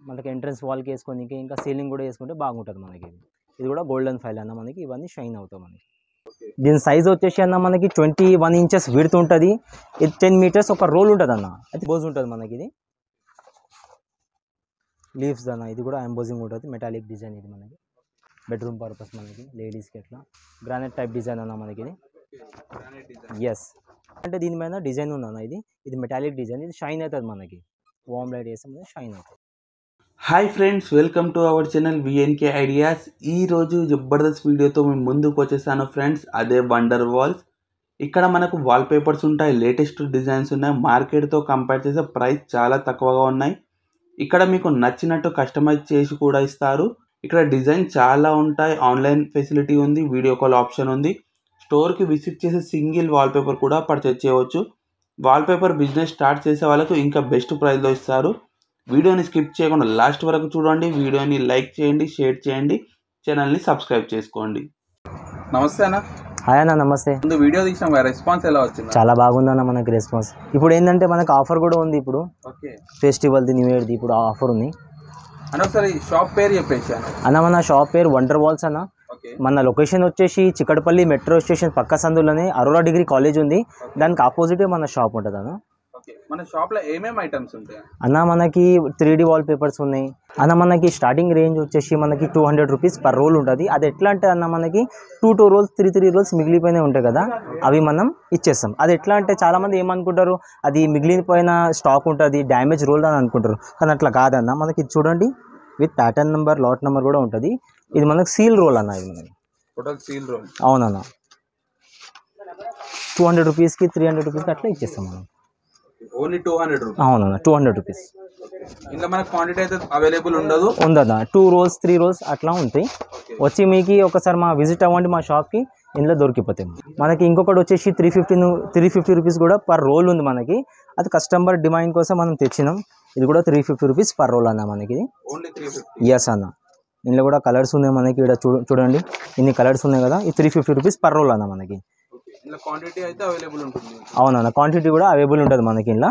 మనకి ఎంట్రన్స్ వాల్కి వేసుకోనికి ఇంకా సీలింగ్ కూడా వేసుకుంటే బాగుంటుంది మనకి ఇది ఇది కూడా గోల్డెన్ ఫైల్ అన్న మనకి ఇవన్నీ షైన్ అవుతాయి మనకి దీని సైజ్ వచ్చేసి అన్న మనకి ట్వంటీ వన్ ఇంచెస్ విడుతు ఉంటుంది ఇది టెన్ మీటర్స్ ఒక రోల్ ఉంటుంది అన్న అది బోజ్ ఉంటుంది మనకి ఇది లీవ్స్ అన్న ఇది కూడా ఎంబోజింగ్ ఉంటుంది మెటాలిక్ డిజైన్ ఇది మనకి బెడ్రూమ్ పర్పస్ మనకి లేడీస్కి ఎట్లా గ్రానైట్ టైప్ డిజైన్ అన్న మనకి ఇది ఎస్ అంటే దీని మీద డిజైన్ ఉంది అన్న ఇది ఇది మెటాలిక్ డిజైన్ ఇది షైన్ అవుతుంది మనకి వామ్ లైట్ వేస్తే షైన్ అవుతుంది hi friends welcome to our channel VNK ideas ఈ రోజు జబర్దస్త్ వీడియోతో మేము ముందుకు వచ్చేసాను ఫ్రెండ్స్ అదే వండర్ వాల్స్ ఇక్కడ మనకు వాల్ పేపర్స్ ఉంటాయి లేటెస్ట్ డిజైన్స్ ఉన్నాయి మార్కెట్తో కంపేర్ చేస్తే ప్రైస్ చాలా తక్కువగా ఉన్నాయి ఇక్కడ మీకు నచ్చినట్టు కస్టమైజ్ చేసి కూడా ఇస్తారు ఇక్కడ డిజైన్ చాలా ఉంటాయి ఆన్లైన్ ఫెసిలిటీ ఉంది వీడియో కాల్ ఆప్షన్ ఉంది స్టోర్కి విజిట్ చేసి సింగిల్ వాల్ పేపర్ కూడా పర్చేజ్ చేయవచ్చు వాల్ పేపర్ బిజినెస్ స్టార్ట్ చేసే వాళ్ళకు ఇంకా బెస్ట్ ప్రైస్లో ఇస్తారు వీడియోని స్కిప్ చేయకుండా లాస్ట్ వరకు చూడండి వీడియోని లైక్ చేయండి షేర్ చేయండి ఛానల్ని సబ్స్క్రైబ్ చేసుకోండి నమస్తే అన్న హాయ్ అన్న నమస్తే ముందు వీడియో తీసాం కదా రెస్పాన్స్ ఎలా వచ్చింది చాలా బాగుందన్న మనకి రెస్పాన్స్ ఇప్పుడు ఏంటంటే మనకు ఆఫర్ కూడా ఉంది ఇప్పుడు ఓకే ఫెస్టివల్ది న్యూ ఇయర్ది ఇప్పుడు ఆఫర్ ఉంది అని ఒకసారి షాప్ పేరు చెప్పేసి అన్న అన్న మన షాప్ పేరు వండర్ వాల్స్ అన్న ఓకే మన లొకేషన్ వచ్చేసి చిక్కడపల్లి మెట్రో స్టేషన్ పక్క సందులోనే అరోరా డిగ్రీ కాలేజ్ ఉంది దానికి ఆపోజిటే మన షాప్ ఉంటుంది అన్న ఓకే మన షాప్ లో ఏమేమి ఐటమ్స్ ఉంటాయి అన్న మనకి త్రీ డి వాల్ పేపర్స్ ఉన్నాయి అన్న మనకి స్టార్టింగ్ రేంజ్ వచ్చేసి మనకి two hundred rupees per roll ఉంటుంది అది ఎట్లా అంటే అన్న మనకి two two rolls three three rolls మిగిలిపోయినాయి ఉంటాయి కదా అవి మనం ఇచ్చేస్తాం అది ఎట్లా అంటే చాలామంది ఏమనుకుంటారు అది మిగిలిపోయిన స్టాక్ ఉంటుంది డ్యామేజ్ రోల్ అని అనుకుంటారు కానీ అట్లా కాదన్న మనకి ఇది చూడండి with pattern number lot number కూడా ఉంటుంది ఇది మనకి సీల్ రోల్ అన్న ఇది మనకి టోటల్ సీల్ రోల్ అవునన్న టూ హండ్రెడ్ రూపీస్కి త్రీ హండ్రెడ్ రూపీస్కి అట్లా ఇచ్చేస్తాం మనం ఓన్లీ టూ హండ్రెడ్ రూపీస్ అవునన్న టూ హండ్రెడ్ రూపీస్ ఇంకా మనకు క్వాంటిటీ అయితే అవైలబుల్ ఉండదు ఉందన్న టూ రోల్స్ త్రీ రోల్స్ అట్లా ఉంటాయి వచ్చి మీకు ఒకసారి మా విజిట్ అవ్వండి మా షాప్కి ఇందులో దొరికిపోతాయి మనకి ఇంకొకటి వచ్చేసి three fifty three fifty rupees కూడా పర్ రోల్ ఉంది మనకి అది కస్టమర్ డిమాండ్ కోసం మనం తెచ్చినాం ఇది కూడా three fifty rupees per roll అన్న మనకి ఇది ఓన్లీ త్రీ ఫిఫ్టీ ఎస్ అన్న ఇందులో కూడా కలర్స్ ఉన్నాయి మనకి ఇక్కడ చూ చూడండి ఇన్ని కలర్స్ ఉన్నాయి కదా ఈ three fifty rupees per roll అన్న మనకి ఓకే ఇలా క్వాంటిటీ అయితే అవైలబుల్ ఉంటుంది అవునన్న క్వాంటిటీ కూడా అవైలబుల్ ఉంటుంది మనకి ఇంట్లో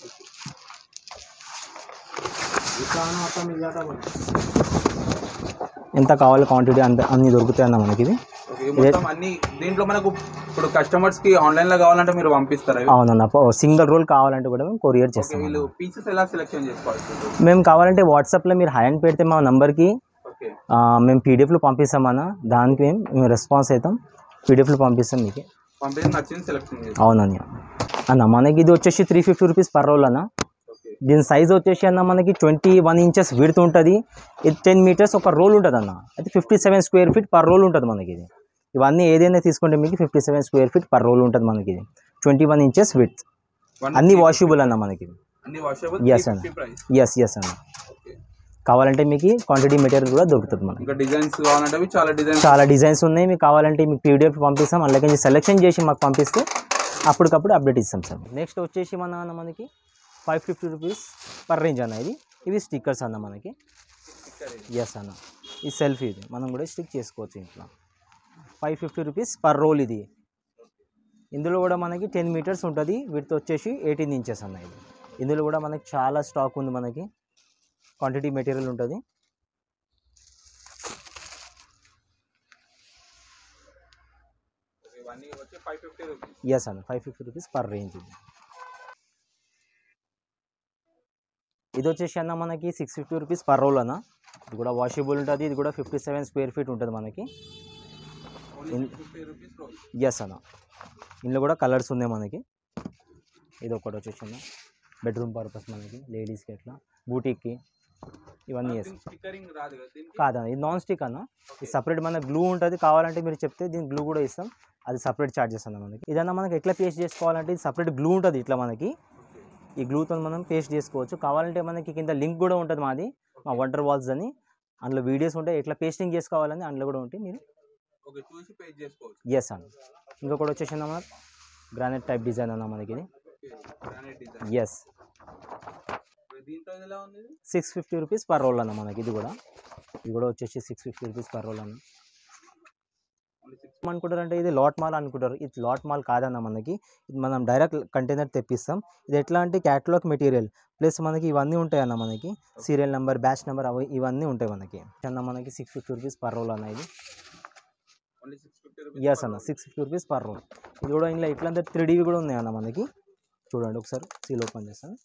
ఎంత కావాలి క్వాంటిటీ అంత అన్ని దొరుకుతాయి అన్న మనకి ఇది ఓకే మొత్తం అన్ని దీంట్లో మనకు ఇప్పుడు కస్టమర్స్ కి ఆన్లైన్ లో కావాలంటే మీరు పంపిస్తారా ఇవి? అవునన్న సింగిల్ రోల్ కావాలంటే కూడా మేము కొరియర్ ఓకే చేస్తాం వీళ్ళు పీసెస్ ఎలా సెలెక్షన్ చేసుకోవాలి మేము కావాలంటే వాట్సాప్లో మీరు హ్యాండ్ పెడితే మా నంబర్కి ఓకే ఆ, మేము పీడిఎఫ్లో పంపిస్తామన్న దానికి మేము మేము రెస్పాన్స్ అవుతాం పీడిఎఫ్లో పంపిస్తాం మీకు పంపించి నచ్చింది సెలెక్షన్ చేసుకో అవునన్న అన్న మనకి ఇది వచ్చేసి three fifty rupees per roll అన్న ఓకే దీని సైజ్ వచ్చేసి అన్న మనకి ట్వంటీ వన్ ఇంచెస్ విడుతు ఉంటుంది ఇది టెన్ మీటర్స్ ఒక రోల్ ఉంటుంది అన్న అది fifty seven square feet per roll ఉంటుంది మనకి ఇది ఇవన్నీ ఏదైనా తీసుకుంటే మీకు fifty seven square feet per roll ఉంటుంది మనకి ఇది twenty one inches with One అన్ని వాషబుల్ అన్న మనకి ఇది అన్ని వాషబుల్ Yes, అన్న. ప్రైస్ ఎస్ ఎస్ అన్న కావాలంటే మీకు క్వాంటిటీ మెటీరియల్ కూడా దొరుకుతుంది మనకి ఇంకా డిజైన్స్ కావాలంటే అవి చాలా డిజైన్స్ చాలా డిజైన్స్ ఉన్నాయి మీకు కావాలంటే మీకు పీడిఎఫ్ పంపిస్తాం అలాగే సెలెక్షన్ చేసి మాకు పంపిస్తే అప్పటికప్పుడు అప్డేట్ ఇస్తాం సార్ నెక్స్ట్ వచ్చేసి మన అన్న మనకి five fifty rupees per range అన్న ఇది ఇవి స్టిక్కర్స్ అన్న మనకి ఎస్ అన్న ఈ సెల్ఫ్ ఇది మనం కూడా స్టిక్ చేసుకోవచ్చు ఇంట్లో five fifty rupees per roll ఇది ఇందులో కూడా మనకి టెన్ మీటర్స్ ఉంటుంది వీటితో వచ్చేసి ఎయిటీన్ ఇంచెస్ అన్న ఇది ఇందులో కూడా మనకి చాలా స్టాక్ ఉంది మనకి క్వాంటిటీ మెటీరియల్ ఉంటుంది ఇవన్నీ వచ్చి ఫైవ్ ఫిఫ్టీ రూపీస్ ఎస్ అన్న five fifty rupees per range ఇది ఇది వచ్చేసి అన్న మనకి six fifty rupees per roll అన్న ఇది కూడా వాషబుల్ ఉంటుంది ఇది కూడా ఫిఫ్టీ సెవెన్ స్క్వేర్ ఫీట్ ఉంటుంది మనకి only fifty rupees roll yes అన్న ఇందులో కూడా కలర్స్ ఉన్నాయి మనకి ఇది ఒకటి వచ్చేసి అన్న బెడ్రూమ్ పర్పస్ మనకి లేడీస్కి ఎట్లా బూటీకి ఇవన్నీ వేస్తాం స్టిక్కరింగ్ రాదు కదా దీనికి కాదన్న ఇది నాన్ స్టిక్ అన్న ఇది సపరేట్ మన గ్లూ ఉంటుంది కావాలంటే మీరు చెప్తే దీనికి గ్లూ కూడా ఇస్తాం అది సపరేట్ చార్జెస్ అన్న మనకి ఇదన్నా మనకి ఎట్లా పేస్ట్ చేసుకోవాలంటే ఇది సపరేట్ గ్లూ ఉంటుంది ఇట్లా మనకి ఈ గ్లూతో మనం పేస్ట్ చేసుకోవచ్చు కావాలంటే మనకి కింద లింక్ కూడా ఉంటుంది మాది మా వంటర్ వాల్స్ అని అందులో వీడియోస్ ఉంటాయి ఎట్లా పేస్టింగ్ చేసుకోవాలని అందులో కూడా ఉంటాయి మీరు ఓకే చూసి పే చేసుకోవచ్చు ఎస్ అన్న ఇంకొకటి వచ్చేసి అన్న మనకి గ్రానైట్ టైప్ డిజైన్ అన్న మనకి ఇది గ్రానైట్ డిజైన్ ఎస్ దీంట్లో ఎలా ఉంది ఇది? Six fifty rupees per roll అన్న మనకి ఇది కూడా ఇది కూడా వచ్చేసి six fifty rupees per roll అన్న ఓన్లీ సిక్స్ అనుకుంటారు అంటే ఇది లాట్ మాల్ అనుకుంటారు ఇది లాట్ మాల్ కాదన్న మనకి ఇది మనం డైరెక్ట్ కంటైనర్ తెప్పిస్తాం ఇది ఎట్లా అంటే క్యాటలాగ్ మెటీరియల్ ప్లస్ మనకి ఇవన్నీ ఉంటాయి అన్న మనకి సీరియల్ నెంబర్ బ్యాచ్ నెంబర్ అవి ఇవన్నీ ఉంటాయి మనకి అన్న మనకి six fifty rupees per roll అన్న ఇది ఓన్లీ సిక్స్ ఫిఫ్టీ ఎస్ అన్న six fifty rupees per roll ఇది కూడా ఇంట్లో ఇట్లా త్రీ డీవి కూడా ఉన్నాయి అన్న మనకి చూడండి ఒకసారి సీల్ ఓపెన్ చేస్తాను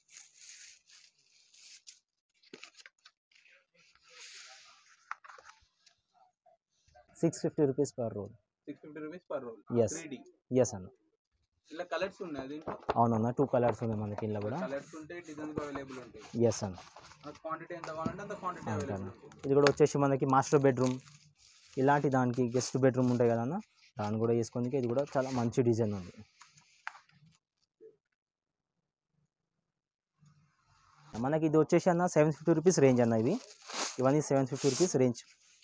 six fifty rupees per roll six fifty rupees per roll Yes. Three D yes అన్న ఇలా కలర్స్ ఉన్నాయి దీంట్లో అవునన్న టూ కలర్స్ ఉన్నాయి మనకి ఇంట్లో కూడా కలర్స్ ఉంటాయి డిజైన్స్ అవైలబుల్ ఉంటాయి ఎస్ అన్న మనకు క్వాంటిటీ ఎంత కావాలంటే అంత క్వాంటిటీ అంతే అవైలబుల్ అన్న ఇది కూడా వచ్చేసి మనకి మాస్టర్ బెడ్రూమ్ ఇలాంటి దానికి గెస్ట్ బెడ్రూమ్ ఉంటాయి కదా అన్న దాన్ని కూడా వేసుకొని ఇది కూడా చాలా మంచి డిజైన్ ఉంది మనకి ఇది వచ్చేసి అన్న సెవెన్ ఫిఫ్టీ రూపీస్ రేంజ్ అన్న ఇవి ఇవన్నీ seven fifty rupees range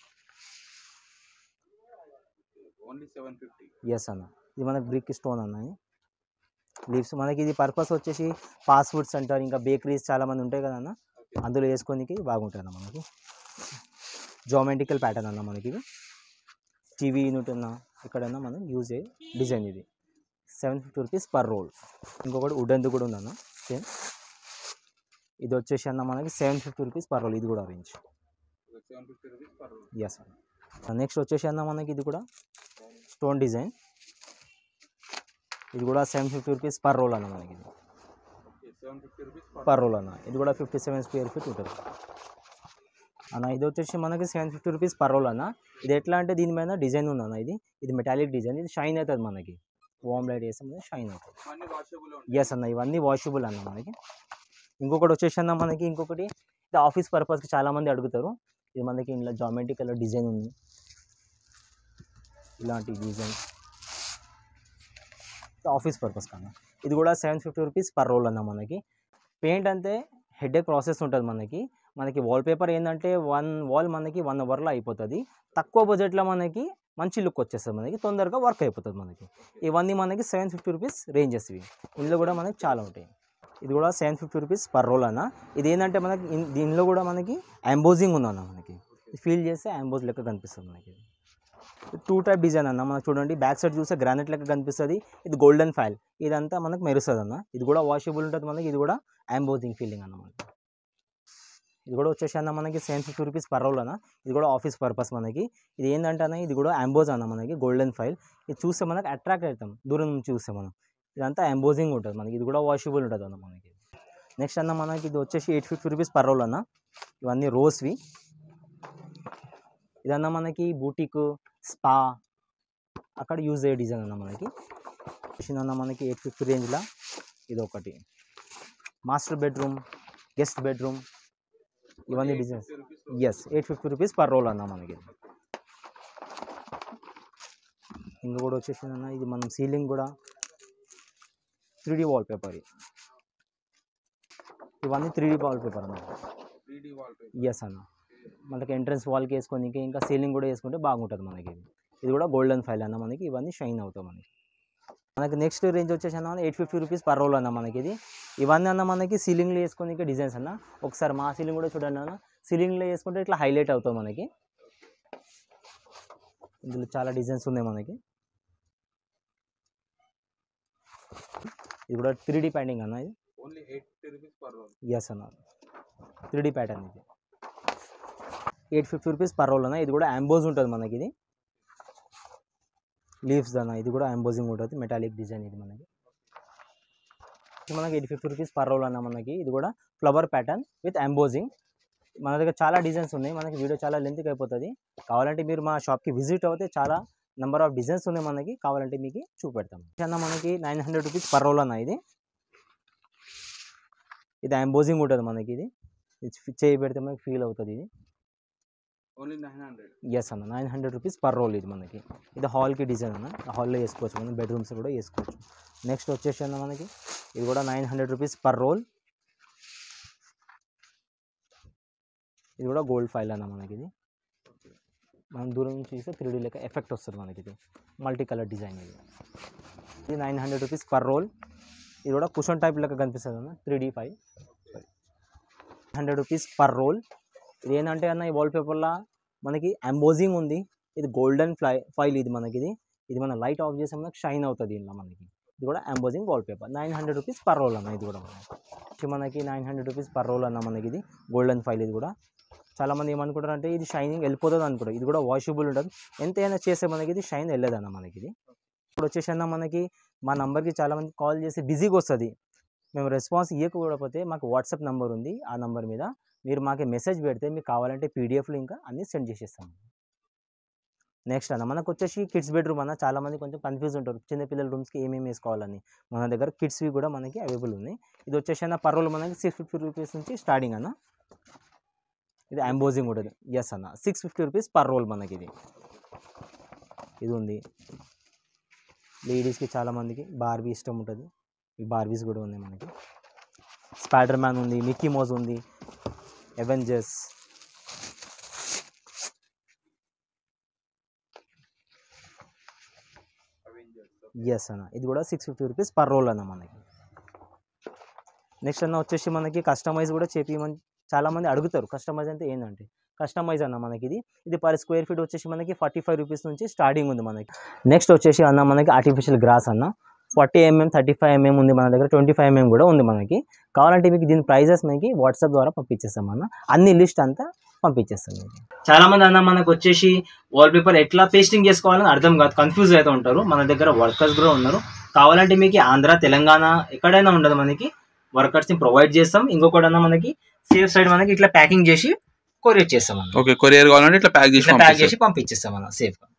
only seven fifty yes అన్న ఇది మనకి బ్రిక్ స్టోన్ అన్న లీవ్స్ మనకి ఇది పర్పస్ వచ్చేసి ఫాస్ట్ ఫుడ్స్ అంటారు ఇంకా బేకరీస్ చాలా మంది ఉంటాయి కదా అన్న అందులో వేసుకోనికి బాగుంటుంది అన్న మనకి జోమెట్రికల్ ప్యాటర్న్ అన్న మనకి ఇది టీవీ యూనిట్ అన్న ఎక్కడన్నా మనం యూజ్ అయ్యే డిజైన్ ఇది seven fifty rupees per roll ఇంకొకటి వుడెన్ది కూడా ఉందన్న సేమ్ ఇది వచ్చేసి అన్న మనకి seven fifty rupees per roll ఇది కూడా range seven fifty rupees per roll yes అన్న నెక్స్ట్ వచ్చేసి అన్న మనకి ఇది కూడా స్టోన్ డిజైన్ ఇది కూడా seven fifty rupees per roll అన్న మనకి ఇది okay seven fifty rupees per per roll అన్న ఇది కూడా ఫిఫ్టీ సెవెన్ స్క్వేర్ ఫీట్ ఉంటుంది అన్న ఇది వచ్చేసి మనకి seven fifty rupees per roll అన్న ఇది ఎట్లా అంటే దీని మీద డిజైన్ ఉంది అన్న ఇది ఇది మెటాలిక్ డిజైన్ ఇది షైన్ అవుతుంది మనకి వామ్ లైట్ వేస్తే షైన్ అవుతుంది అన్ని వాషబుల్ ఉంటాయి ఎస్ అన్న ఇవన్నీ వాషబుల్ అన్న మనకి ఇంకొకటి వచ్చేసి అన్న మనకి ఇంకొకటి ఇది ఆఫీస్ పర్పస్కి చాలామంది అడుగుతారు ఇది మనకి ఇంట్లో జామెట్రిక్ కలర్ డిజైన్ ఉంది ఇలాంటి డిజైన్ ఆఫీస్ పర్పస్ కన్నా ఇది కూడా seven fifty rupees per roll అన్న మనకి పెయింట్ అంతే హెడేక్ ప్రాసెస్ ఉంటుంది మనకి మనకి వాల్ పేపర్ ఏంటంటే వన్ వాల్ మనకి వన్ అవర్లో అయిపోతుంది తక్కువ బడ్జెట్లో మనకి మంచి లుక్ వచ్చేస్తుంది మనకి తొందరగా వర్క్ అయిపోతుంది మనకి ఇవన్నీ మనకి సెవెన్ ఫిఫ్టీ రూపీస్ రేంజెస్ ఇవి ఇందులో కూడా మనకి చాలా ఉంటాయి ఇది కూడా seven fifty rupees per roll అన్న ఇది ఏంటంటే మనకి ఇన్- దీనిలో కూడా మనకి అంబోజింగ్ ఉందన్న మనకి ఫీల్ చేస్తే అంబోజ్ లెక్క కనిపిస్తుంది మనకి టూ టైప్ డిజైన్ అన్న మనకు చూడండి బ్యాక్ సైడ్ చూస్తే గ్రానైట్ లెక్క కనిపిస్తుంది ఇది గోల్డెన్ ఫైల్ ఇదంతా మనకు మెరుస్తుంది అన్న ఇది కూడా వాషబుల్ ఉంటుంది మనకి ఇది కూడా అంబోజింగ్ ఫీలింగ్ అన్న మనకి ఇది కూడా వచ్చేసి అన్న మనకి seven fifty rupees per roll అన్న ఇది కూడా ఆఫీస్ పర్పస్ మనకి ఇది ఏంటంటే అన్న ఇది కూడా అంబోజ్ అన్న మనకి గోల్డెన్ ఫైల్ ఇది చూస్తే మనకి అట్రాక్ట్ అవుతాం దూరం నుంచి చూస్తే మనం ఇదంతా అంబోజింగ్ ఉంటుంది మనకి ఇది కూడా వాషబుల్ ఉంటుంది అన్న మనకి నెక్స్ట్ అన్న మనకి ఇది వచ్చేసి eight fifty rupees per roll అన్న ఇవన్నీ రోస్వి ఇదన్నా మనకి బూటిక్ స్పా అక్కడ యూజ్ అయ్యే డిజైన్ అన్న మనకి మిషన్ అన్న మనకి ఎయిట్ ఫిఫ్టీ రేంజ్లో ఇది ఒకటి మాస్టర్ బెడ్రూమ్ గెస్ట్ బెడ్రూమ్ ఇవన్నీ designs yes eight fifty rupees per roll అన్న మనకి ఇంకా కూడా వచ్చేసింది అన్న ఇది మనం సీలింగ్ కూడా త్రీ డీ వాల్ పేపర్ ఇవన్నీ త్రీ డీ వాల్ పేపర్ అన్న three D wallpaper yes అన్న మనకి ఎంట్రన్స్ వాల్కి వేసుకొని ఇంకా సీలింగ్ కూడా వేసుకుంటే బాగుంటుంది మనకి ఇది ఇది కూడా గోల్డెన్ ఫైల్ అన్న మనకి ఇవన్నీ షైన్ అవుతాయి మనకి మనకి నెక్స్ట్ రేంజ్ వచ్చేసి అన్న eight fifty rupees per roll అన్న మనకి ఇది ఇవన్నీ అన్న మనకి సీలింగ్లో వేసుకొని డిజైన్స్ అన్న ఒకసారి మా సీలింగ్ కూడా చూడండి అన్న సీలింగ్లో వేసుకుంటే ఇట్లా హైలైట్ అవుతాయి మనకి ఇందులో చాలా డిజైన్స్ ఉన్నాయి మనకి ఇది కూడా త్రీ డీ పెయింటింగ్ అన్న ఇది only eight fifty rupees per roll yes అన్న త్రీ డీ ప్యాటర్న్ ఇది eight fifty rupees per roll అన్న ఇది కూడా అంబోజ్ ఉంటుంది మనకి ఇది లీవ్స్ అన్న ఇది కూడా అంబోజింగ్ ఉంటుంది మెటాలిక్ డిజైన్ ఇది మనకి ఇది మనకి eight fifty rupees per roll అన్న మనకి ఇది కూడా ఫ్లవర్ ప్యాటర్న్ విత్ అంబోజింగ్ మన దగ్గర చాలా డిజైన్స్ ఉన్నాయి మనకి వీడియో చాలా లెంత్కి అయిపోతుంది కావాలంటే మీరు మా షాప్కి విజిట్ అవుతే చాలా నెంబర్ ఆఫ్ డిజైన్స్ ఉన్నాయి మనకి కావాలంటే మీకు చూపెడతాం అన్న మనకి nine hundred rupees per roll అన్న ఇది ఇది అంబోజింగ్ ఉంటుంది మనకి ఇది ఇది చేయి పెడితే మనకి ఫీల్ అవుతుంది ఇది ఓన్లీ నైన్ హండ్రెడ్ ఎస్ అన్న nine hundred rupees per roll ఇది మనకి ఇది హాల్కి డిజైన్ అన్న హాల్లో వేసుకోవచ్చు మనం బెడ్రూమ్స్ కూడా వేసుకోవచ్చు నెక్స్ట్ వచ్చేసి అన్న మనకి ఇది కూడా nine hundred rupees per roll ఇది కూడా గోల్డ్ ఫైల్ అన్న మనకి ఇది మనం దూరం నుంచి చూస్తే త్రీ డీ లెక్క ఎఫెక్ట్ వస్తుంది మనకి ఇది మల్టీ కలర్ డిజైన్ ఇది ఇది nine hundred rupees per roll ఇది కూడా కుషన్ టైప్ లెక్క కనిపిస్తుంది అన్న three D five hundred rupees per roll ఇది ఏంటంటే అన్న ఈ వాల్ పేపర్లో మనకి అంబోజింగ్ ఉంది ఇది గోల్డెన్ ఫ్లై ఫైల్ ఇది మనకి ఇది ఇది మన లైట్ ఆఫ్ చేసే మనకి షైన్ అవుతుంది ఇలా మనకి ఇది కూడా embossing wallpaper nine hundred rupees per roll అన్న ఇది కూడా మనకి ఇది మనకి nine hundred rupees per roll అన్న మనకి ఇది గోల్డెన్ ఫైల్ ఇది కూడా చాలామంది ఏమనుకుంటారు అంటే ఇది షైనింగ్ వెళ్ళిపోతుంది అనుకుంటారు ఇది కూడా వాషబుల్ ఉంటుంది ఎంతైనా చేస్తే మనకి ఇది షైన్ వెళ్ళదన్న మనకి ఇది ఇప్పుడు వచ్చేసి అన్న మనకి మా నంబర్కి చాలామంది కాల్ చేసి బిజీగా వస్తుంది మేము రెస్పాన్స్ ఇవ్వకపోతే మాకు వాట్సాప్ నెంబర్ ఉంది ఆ నెంబర్ మీద మీరు మాకు మెసేజ్ పెడితే మీకు కావాలంటే పీడిఎఫ్లు ఇంకా అన్నీ సెండ్ చేసేస్తాం నెక్స్ట్ అన్న మనకు వచ్చేసి కిడ్స్ బెడ్రూమ్ అన్న చాలామంది కొంచెం కన్ఫ్యూజ్ ఉంటారు చిన్నపిల్లల రూమ్స్కి ఏమేమి వేసుకోవాలని మన దగ్గర కిడ్స్వి కూడా మనకి అవైలబుల్ ఉన్నాయి ఇది వచ్చేసి అన్న పర్ రోల్ మనకి సిక్స్ ఫిఫ్టీ రూపీస్ నుంచి స్టార్టింగ్ అన్న ఇది అంబోజింగ్ ఉంటుంది ఎస్ అన్న six fifty rupees per roll మనకి ఇది ఇది ఉంది లేడీస్కి చాలామందికి బార్బీ ఇష్టం ఉంటుంది ఈ బార్బీస్ కూడా ఉన్నాయి మనకి స్పైడర్ మ్యాన్ ఉంది మిక్కీ మోజ్ ఉంది ఎవెంజర్స్ ఎస్ అన్న ఇది కూడా six fifty rupees per roll అన్న మనకి నెక్స్ట్ అన్న వచ్చేసి మనకి కస్టమైజ్ కూడా చేపియమని చాలామంది అడుగుతారు కస్టమైజ్ అంటే ఏంటంటే కస్టమైజ్ అన్న మనకి ఇది ఇది పర్ స్క్వేర్ ఫీట్ వచ్చేసి మనకి ఫార్టీ ఫైవ్ రూపీస్ నుంచి స్టార్టింగ్ ఉంది మనకి నెక్స్ట్ వచ్చేసి అన్న మనకి ఆర్టిఫిషియల్ గ్రాస్ అన్న forty MM thirty five MM ఉంది మన దగ్గర ట్వంటీ ఫైవ్ ఎంఎం కూడా ఉంది మనకి కావాలంటే మీకు దీని ప్రైజెస్ మనకి వాట్సాప్ ద్వారా పంపించేస్తాం అన్న అన్ని లిస్ట్ అంతా పంపించేస్తాం మీకు చాలా మంది అన్న మనకు వచ్చేసి వాల్ పేపర్ ఎట్లా పేస్టింగ్ చేసుకోవాలని అర్థం కాదు కన్ఫ్యూజ్ అవుతూ ఉంటారు మన దగ్గర వర్కర్స్ కూడా ఉన్నారు కావాలంటే మీకు ఆంధ్ర తెలంగాణ ఎక్కడైనా ఉండదు మనకి వర్కర్స్ని ప్రొవైడ్ చేస్తాం ఇంకొకటి అన్న మనకి సేఫ్ సైడ్ మనకి ఇట్లా ప్యాకింగ్ చేసి కొరియర్ చేస్తాం అన్న ఓకే కొరియర్ కావాలంటే ఇట్లా ప్యాక్ చేసి ఇట్లా ప్యాక్ పంపిస్తారు. చేసి పంపించేస్తాం అన్న సేఫ్గా